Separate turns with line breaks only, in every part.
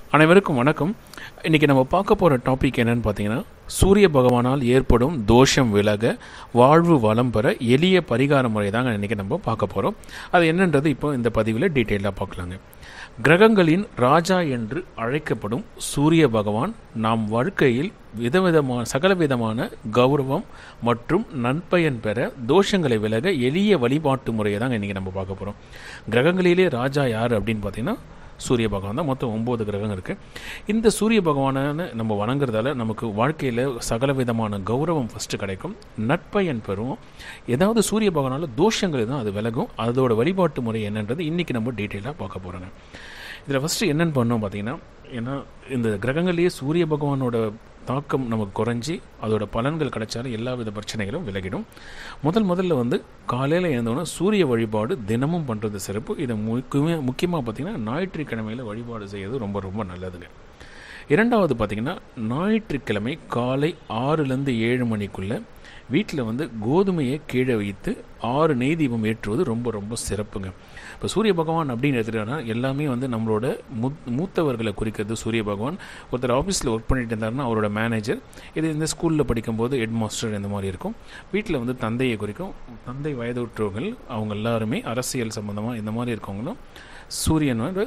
அனைவருக்கும் வணக்கம் இன்றைக்கி நம்ம பார்க்க போகிற டாபிக் என்னன்னு பார்த்தீங்கன்னா சூரிய பகவானால் ஏற்படும் தோஷம் விலக வாழ்வு வளம் பெற எளிய பரிகார முறை தாங்க இன்றைக்கி நம்ம பார்க்க போகிறோம் அது என்னன்றது இப்போ இந்த பதிவில் டீட்டெயிலாக பார்க்கலாங்க கிரகங்களின் ராஜா என்று அழைக்கப்படும் சூரிய பகவான் நாம் வாழ்க்கையில் விதவிதமான சகலவிதமான கௌரவம் மற்றும் நன்பயன் பெற தோஷங்களை விலக எளிய வழிபாட்டு முறையை தாங்க இன்றைக்கி நம்ம பார்க்க போகிறோம் கிரகங்களிலே ராஜா யார் அப்படின்னு பார்த்தீங்கன்னா சூரிய பகவான் தான் மொத்தம் ஒம்பது கிரகம் இருக்குது இந்த சூரிய பகவானை நம்ம வணங்குறதால நமக்கு வாழ்க்கையில் சகல விதமான கௌரவம் ஃபஸ்ட்டு கிடைக்கும் நட்பயன் பெறும் ஏதாவது சூரிய பகவானால் தோஷங்கள் தான் அது விலகும் அதோட வழிபாட்டு முறை என்னன்றது இன்றைக்கி நம்ம டீட்டெயிலாக பார்க்க போகிறோங்க இதில் ஃபஸ்ட்டு என்னென்னு பண்ணோம் பார்த்தீங்கன்னா ஏன்னா இந்த கிரகங்கள்லேயே சூரிய பகவானோட தாக்கம் நமக்கு குறைஞ்சி அதோட பலன்கள் கிடைச்சாலும் எல்லா வித பிரச்சனைகளும் விலகிடும் முதல் முதல்ல வந்து காலையில் எழுந்தோன்னா சூரிய வழிபாடு தினமும் பண்ணுறது சிறப்பு இதை முக்கியமே முக்கியமாக பார்த்திங்கன்னா ஞாயிற்றுக்கிழமையில் வழிபாடு செய்கிறது ரொம்ப ரொம்ப நல்லதுங்க இரண்டாவது பார்த்திங்கன்னா ஞாயிற்றுக்கிழமை காலை ஆறுலேருந்து ஏழு மணிக்குள்ளே வீட்டில் வந்து கோதுமையை கீழே வைத்து ஆறு நெய் தீபம் ஏற்றுவது ரொம்ப ரொம்ப சிறப்புங்க இப்போ சூரிய பகவான் அப்படின்னு எடுத்துட்டோன்னா எல்லாமே வந்து நம்மளோட முத் மூத்தவர்களை குறிக்கிறது சூரிய பகவான் ஒருத்தர் ஆஃபீஸில் ஒர்க் பண்ணிட்டு இருந்தாருன்னா அவரோட மேனேஜர் இது இந்த ஸ்கூலில் படிக்கும்போது ஹெட் மாஸ்டர் இந்த மாதிரி இருக்கும் வீட்டில் வந்து தந்தையை குறிக்கும் தந்தை வயதுற்றவர்கள் அவங்க எல்லாருமே அரசியல் சம்மந்தமாக இந்த மாதிரி இருக்கவங்களும் சூரியனோட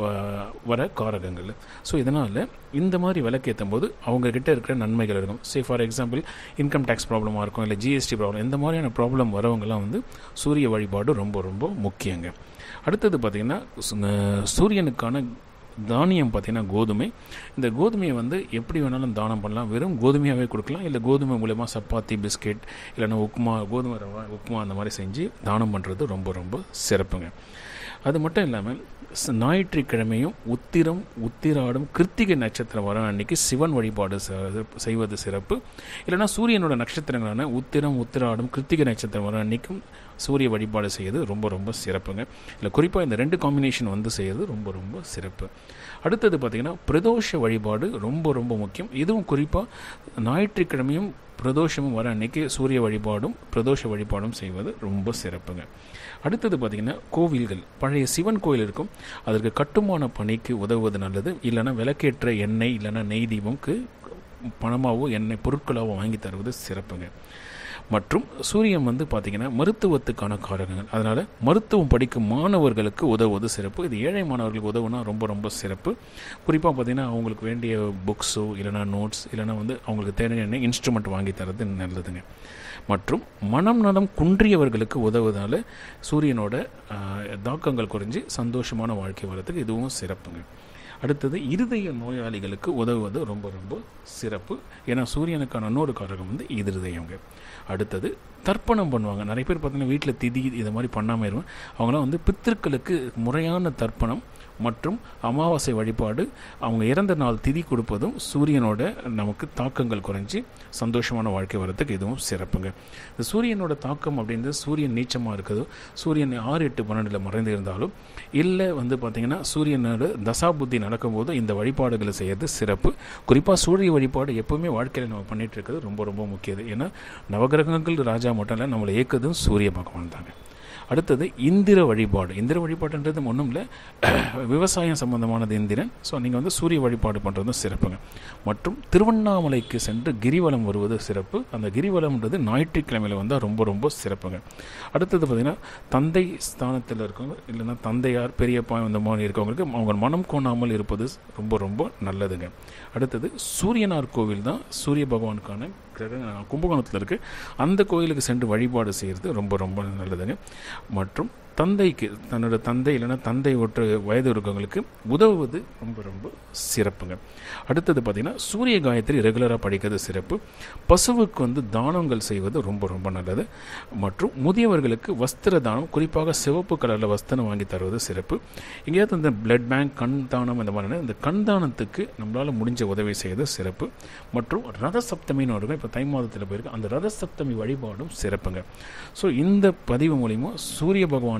வர காரகங்கள் ஸோ இதனால் இந்த மாதிரி விளக்கேற்றும் போது அவங்கக்கிட்ட இருக்கிற நன்மைகள் இருக்கும் say for example income tax ப்ராப்ளமாக இருக்கும் இல்லை ஜிஎஸ்டி ப்ராப்ளம் இந்த மாதிரியான ப்ராப்ளம் வரவங்கலாம் வந்து சூரிய வழிபாடு ரொம்ப ரொம்ப முக்கியங்க அடுத்தது பார்த்திங்கன்னா சூரியனுக்கான தானியம் பார்த்திங்கன்னா கோதுமை இந்த கோதுமையை வந்து எப்படி வேணாலும் தானம் பண்ணலாம் வெறும் கோதுமையாகவே கொடுக்கலாம் இல்லை கோதுமை மூலயமா சப்பாத்தி பிஸ்கெட் இல்லைன்னா உப்புமா கோதுமை ரவா உப்புமா அந்த மாதிரி செஞ்சு தானம் பண்ணுறது ரொம்ப ரொம்ப சிறப்புங்க அது மட்டும் இல்லாமல் ஞாயிற்றுக்கிழமையும் உத்திரம் உத்திராடும் கிருத்திகை நட்சத்திரம் வர அன்னைக்கு சிவன் வழிபாடு செய்வது சிறப்பு இல்லைனா சூரியனோட நட்சத்திரங்களான உத்திரம் உத்திராடும் கிருத்திகை நட்சத்திரம் வர அன்னைக்கும் சூரிய வழிபாடு செய்வது ரொம்ப ரொம்ப சிறப்புங்க இல்லை குறிப்பாக இந்த ரெண்டு காம்பினேஷன் வந்து செய்கிறது ரொம்ப ரொம்ப சிறப்பு அடுத்தது பார்த்திங்கன்னா பிரதோஷ வழிபாடு ரொம்ப ரொம்ப முக்கியம் இதுவும் குறிப்பாக ஞாயிற்றுக்கிழமையும் பிரதோஷமும் வர அன்னைக்கு சூரிய வழிபாடும் பிரதோஷ வழிபாடும் செய்வது ரொம்ப சிறப்புங்க அடுத்தது பார்த்திங்கன்னா கோவில்கள் பழைய சிவன் கோயில் இருக்கும் அதற்கு கட்டுமான பணிக்கு உதவுவது நல்லது இல்லைன்னா விளக்கேற்ற எண்ணெய் இல்லைன்னா நெய் தீபம்க்கு பணமாகவோ எண்ணெய் பொருட்களாகவோ வாங்கி தருவது சிறப்புங்க மற்றும் சூரியன் வந்து பார்த்திங்கன்னா மருத்துவத்துக்கான காரகங்கள் அதனால் மருத்துவம் படிக்கும் மாணவர்களுக்கு உதவுவது சிறப்பு இது ஏழை மாணவர்களுக்கு உதவுனா ரொம்ப ரொம்ப சிறப்பு குறிப்பாக பார்த்திங்கன்னா அவங்களுக்கு வேண்டிய புக்ஸோ இல்லைனா நோட்ஸ் இல்லைனா வந்து அவங்களுக்கு தேவையான இன்ஸ்ட்ருமெண்ட் வாங்கி தரது நல்லதுங்க மற்றும் மனம் நலம் குன்றியவர்களுக்கு உதவுவதால் சூரியனோட தாக்கங்கள் குறைஞ்சி சந்தோஷமான வாழ்க்கை வரதுக்கு இதுவும் சிறப்புங்க அடுத்தது இருதய நோயாளிகளுக்கு உதவுவது ரொம்ப ரொம்ப சிறப்பு ஏன்னா சூரியனுக்கான இன்னொரு காரகம் வந்து இருதயங்க அடுத்தது தர்ப்பணம் பண்ணுவாங்க நிறைய பேர் பார்த்தீங்கன்னா வீட்டில் திதி இதை மாதிரி பண்ணாமல் இருக்கும் அவங்களாம் வந்து பித்திருக்களுக்கு முறையான தர்ப்பணம் மற்றும் அமாவாசை வழிபாடு அவங்க இறந்த நாள் திதி கொடுப்பதும் சூரியனோட நமக்கு தாக்கங்கள் குறைஞ்சி சந்தோஷமான வாழ்க்கை வரதுக்கு இதுவும் சிறப்புங்க இந்த சூரியனோட தாக்கம் அப்படின்றது சூரியன் நீச்சமாக இருக்குது சூரியன் ஆறு எட்டு பன்னெண்டில் மறைந்து இருந்தாலும் இல்லை வந்து பார்த்திங்கன்னா சூரியனோட தசாபுத்தி நடக்கும்போது இந்த வழிபாடுகளை செய்கிறது சிறப்பு குறிப்பாக சூரிய வழிபாடு எப்போவுமே வாழ்க்கையில் நம்ம பண்ணிகிட்டு இருக்கிறது ரொம்ப ரொம்ப முக்கியது ஏன்னா நவகிரகங்கள் ராஜா மட்டும் இல்லை நம்மளை இயக்குதும் சூரிய பகவான் தாங்க அடுத்தது இந்திர வழிபாடு இந்திர வழிபாடுன்றது ஒன்றும் இல்லை விவசாயம் சம்பந்தமானது இந்திரன் ஸோ நீங்கள் வந்து சூரிய வழிபாடு பண்ணுறதும் சிறப்புங்க மற்றும் திருவண்ணாமலைக்கு சென்று கிரிவலம் வருவது சிறப்பு அந்த கிரிவலம்ன்றது ஞாயிற்றுக்கிழமையில் வந்தால் ரொம்ப ரொம்ப சிறப்புங்க அடுத்தது பார்த்திங்கன்னா தந்தை ஸ்தானத்தில் இருக்கவங்க இல்லைன்னா தந்தையார் பெரியப்பா இந்த மாதிரி இருக்கவங்களுக்கு அவங்க மனம் கோணாமல் இருப்பது ரொம்ப ரொம்ப நல்லதுங்க அடுத்தது சூரியனார் கோவில் தான் சூரிய பகவானுக்கான கிரக கும்பகோணத்தில் இருக்குது அந்த கோயிலுக்கு சென்று வழிபாடு செய்கிறது ரொம்ப ரொம்ப நல்லதுங்க மற்றும் தந்தைக்கு தன்னோட தந்தை இல்லைன்னா தந்தை ஒற்று வயது இருக்கவங்களுக்கு உதவுவது ரொம்ப ரொம்ப சிறப்புங்க அடுத்தது பார்த்திங்கன்னா சூரிய காயத்ரி ரெகுலராக படிக்கிறது சிறப்பு பசுவுக்கு வந்து தானங்கள் செய்வது ரொம்ப ரொம்ப நல்லது மற்றும் முதியவர்களுக்கு வஸ்திர தானம் குறிப்பாக சிவப்பு கலரில் வஸ்திரம் வாங்கி தருவது சிறப்பு எங்கேயாவது இந்த பிளட் பேங்க் கண் தானம் இந்த மாதிரி இந்த கண் தானத்துக்கு நம்மளால் முடிஞ்ச உதவி செய்வது சிறப்பு மற்றும் ரத சப்தமின்னு இருக்கும் இப்போ தை மாதத்தில் போயிருக்கு அந்த ரத சப்தமி வழிபாடும் சிறப்புங்க ஸோ இந்த பதிவு மூலிமா சூரிய பகவானை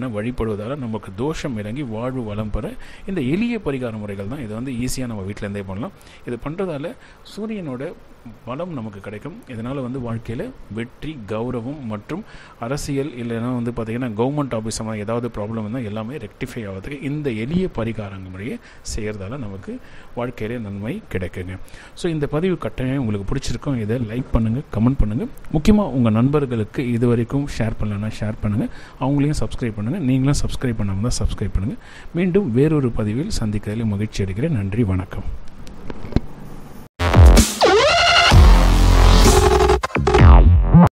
சூரியனை வழிபடுவதால் நமக்கு தோஷம் இறங்கி வாழ்வு வளம் பெற இந்த எளிய பரிகார முறைகள் தான் இது வந்து ஈஸியாக நம்ம வீட்டிலேருந்தே பண்ணலாம் இது பண்ணுறதால சூரியனோட பலம் நமக்கு கிடைக்கும் இதனால் வந்து வாழ்க்கையில் வெற்றி கௌரவம் மற்றும் அரசியல் இல்லைன்னா வந்து பார்த்திங்கன்னா கவர்மெண்ட் ஆஃபீஸ் சம்மந்தம் ஏதாவது ப்ராப்ளம் இருந்தால் எல்லாமே ரெக்டிஃபை ஆகிறதுக்கு இந்த எளிய பரிகாரங்க முறையை செய்கிறதால நமக்கு வாழ்க்கையிலே நன்மை கிடைக்குங்க ஸோ இந்த பதிவு கட்டாயம் உங்களுக்கு பிடிச்சிருக்கும் இதை லைக் பண்ணுங்கள் கமெண்ட் பண்ணுங்கள் முக்கியமாக உங்கள் நண்பர்களுக்கு இது வரைக்கும் ஷேர் பண்ணலன்னா ஷேர் பண்ணுங்கள் அவங்களையும் சப்ஸ்கிரைப் பண்ணுங்கள் நீங்களும் சப்ஸ்கிரைப் பண்ணாமல் தான் சப்ஸ்கிரைப் பண்ணுங்கள் மீண்டும் வேறொரு பதிவில் சந்திக்கிறதில் மகிழ்ச்சி அடைகிறேன் நன்றி வணக்கம்